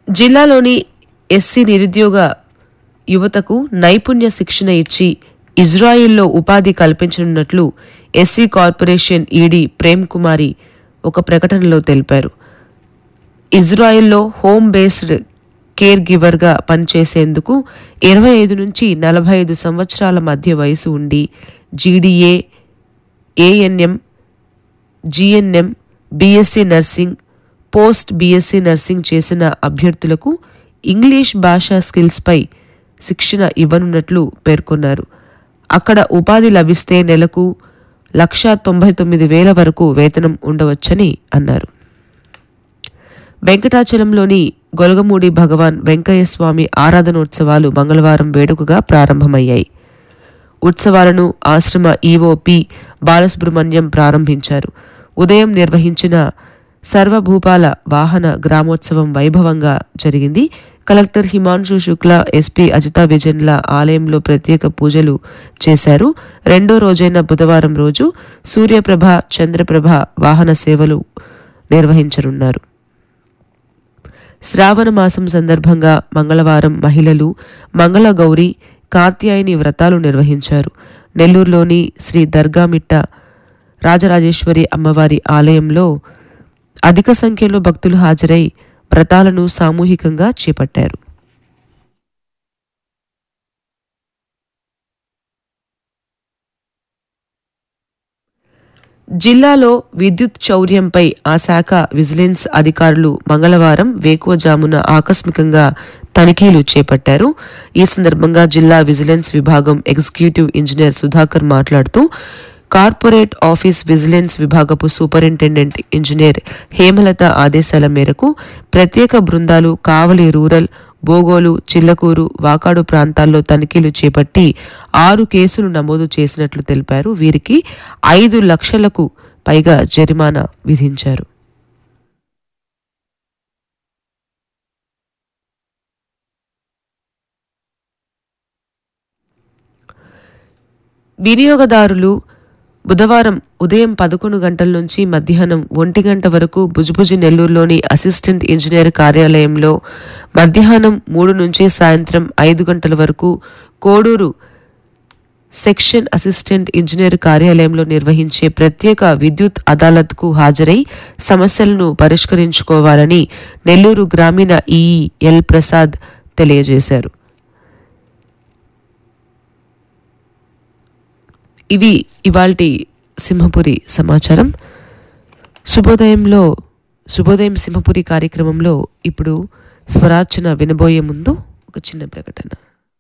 జిల్లాలోని ఎస్సీ నిరుద్యోగ యువతకు నైపుణ్య శిక్షణ ఇచ్చి ఇజ్రాయిల్లో ఉపాధి కల్పించనున్నట్లు SC corporation ED Prem Kumari ఒక ప్రకటనలో తెలిపారు ఇజ్రాయెల్లో హోమ్ బేస్డ్ కేర్ గివర్గా పనిచేసేందుకు ఇరవై ఐదు నుంచి నలభై ఐదు సంవత్సరాల మధ్య వయసు ఉండి GDA ANM GNM BSc nursing post BSc nursing చేసిన అభ్యర్థులకు ఇంగ్లీష్ భాషా స్కిల్స్పై శిక్షణ ఇవ్వనున్నట్లు పేర్కొన్నారు అక్కడ ఉపాధి లభిస్తే నెలకు లక్షా తొంభై తొమ్మిది వేల వరకు వేతనం ఉండవచ్చని అన్నారు వెంకటాచలంలోని గొలగమూడి భగవాన్ వెంకయ్య స్వామి ఆరాధనోత్సవాలు మంగళవారం వేడుకగా ప్రారంభమయ్యాయి ఉత్సవాలను ఆశ్రమ ఈవో పి బాలసుబ్రహ్మణ్యం ప్రారంభించారు ఉదయం నిర్వహించిన సర్వభూపాల వాహన గ్రామోత్సవం వైభవంగా జరిగింది కలెక్టర్ హిమాంశు శుక్ల ఎస్పీ అజితా విజన్ల ఆలయంలో ప్రత్యేక పూజలు చేశారు రెండో రోజైన బుధవారం రోజు సూర్యప్రభ చంద్రప్రభ వాహన సేవలు నిర్వహించనున్నారు శ్రావణ మాసం సందర్భంగా మంగళవారం మహిళలు మంగళగౌరి కాత్యాయని వ్రతాలు నిర్వహించారు నెల్లూరులోని శ్రీ దర్గామిట్ట రాజరాజేశ్వరి అమ్మవారి ఆలయంలో అధిక సంఖ్యలో భక్తులు హాజరై వ్రతాలను సామూహికంగా చేపట్టారు జిల్లాలో విద్యుత్ చౌర్యంపై ఆ శాఖ విజిలెన్స్ అధికారులు మంగళవారం వేకువజామున ఆకస్మికంగా తనిఖీలు చేపట్టారు ఈ సందర్భంగా జిల్లా విజిలెన్స్ విభాగం ఎగ్జిక్యూటివ్ ఇంజనీర్ సుధాకర్ మాట్లాడుతూ కార్పొరేట్ ఆఫీస్ విజిలెన్స్ విభాగపు సూపరింటెండెంట్ ఇంజనీర్ హేమలత ఆదేశాల మేరకు ప్రత్యేక బృందాలు కావలి రూరల్ బోగోలు చిల్లకూరు వాకాడు ప్రాంతాల్లో తనిఖీలు చేపట్టి ఆరు కేసులు నమోదు చేసినట్లు తెలిపారు వీరికి ఐదు లక్షలకు పైగా జరిమానా విధించారు వినియోగదారులు బుధవారం ఉదయం పదకొండు గంటల నుంచి మధ్యాహ్నం ఒంటి గంట వరకు భుజభుజి నెల్లూరులోని అసిస్టెంట్ ఇంజనీర్ కార్యాలయంలో మధ్యాహ్నం మూడు నుంచి సాయంత్రం ఐదు గంటల వరకు కోడూరు సెక్షన్ అసిస్టెంట్ ఇంజనీర్ కార్యాలయంలో నిర్వహించే ప్రత్యేక విద్యుత్ అదాలత్కు హాజరై సమస్యలను పరిష్కరించుకోవాలని నెల్లూరు గ్రామీణ ఈఈ ఎల్ ప్రసాద్ తెలియజేశారు ఇవి ఇవాల్టి సింహపురి సమాచారం శుభోదయంలో శుభోదయం సింహపురి కార్యక్రమంలో ఇప్పుడు స్వరార్చన వినబోయే ముందు ఒక చిన్న ప్రకటన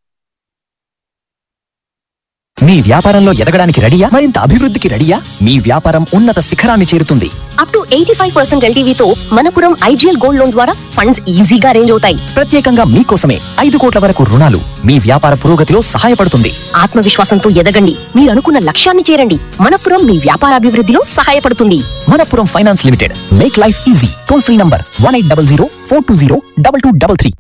మీ వ్యాపారంలో ఎదగడానికి రెడీయా మరింత అభివృద్ధికి రెడీయా మీ వ్యాపారం ఉన్నత శిఖరాన్ని చేరుతుంది up to eighty five percent ఎల్టీవీతో మనపురం ఐజీఎల్ గోల్డ్ లోన్ ద్వారా ఫండ్స్ ఈజీగా అరేంజ్ అవుతాయి ప్రత్యేకంగా మీకోసమే ఐదు కోట్ల వరకు రుణాలు మీ వ్యాపార పురోగతిలో సహాయపడుతుంది ఆత్మవిశ్వాసంతో ఎదగండి మీరు అనుకున్న లక్ష్యాన్ని చేరండి మనపురం మీ వ్యాపారాభివృద్ధిలో సహాయపడుతుంది Manappuram finance limited make life easy toll free number one eight double zero four two zero double two double three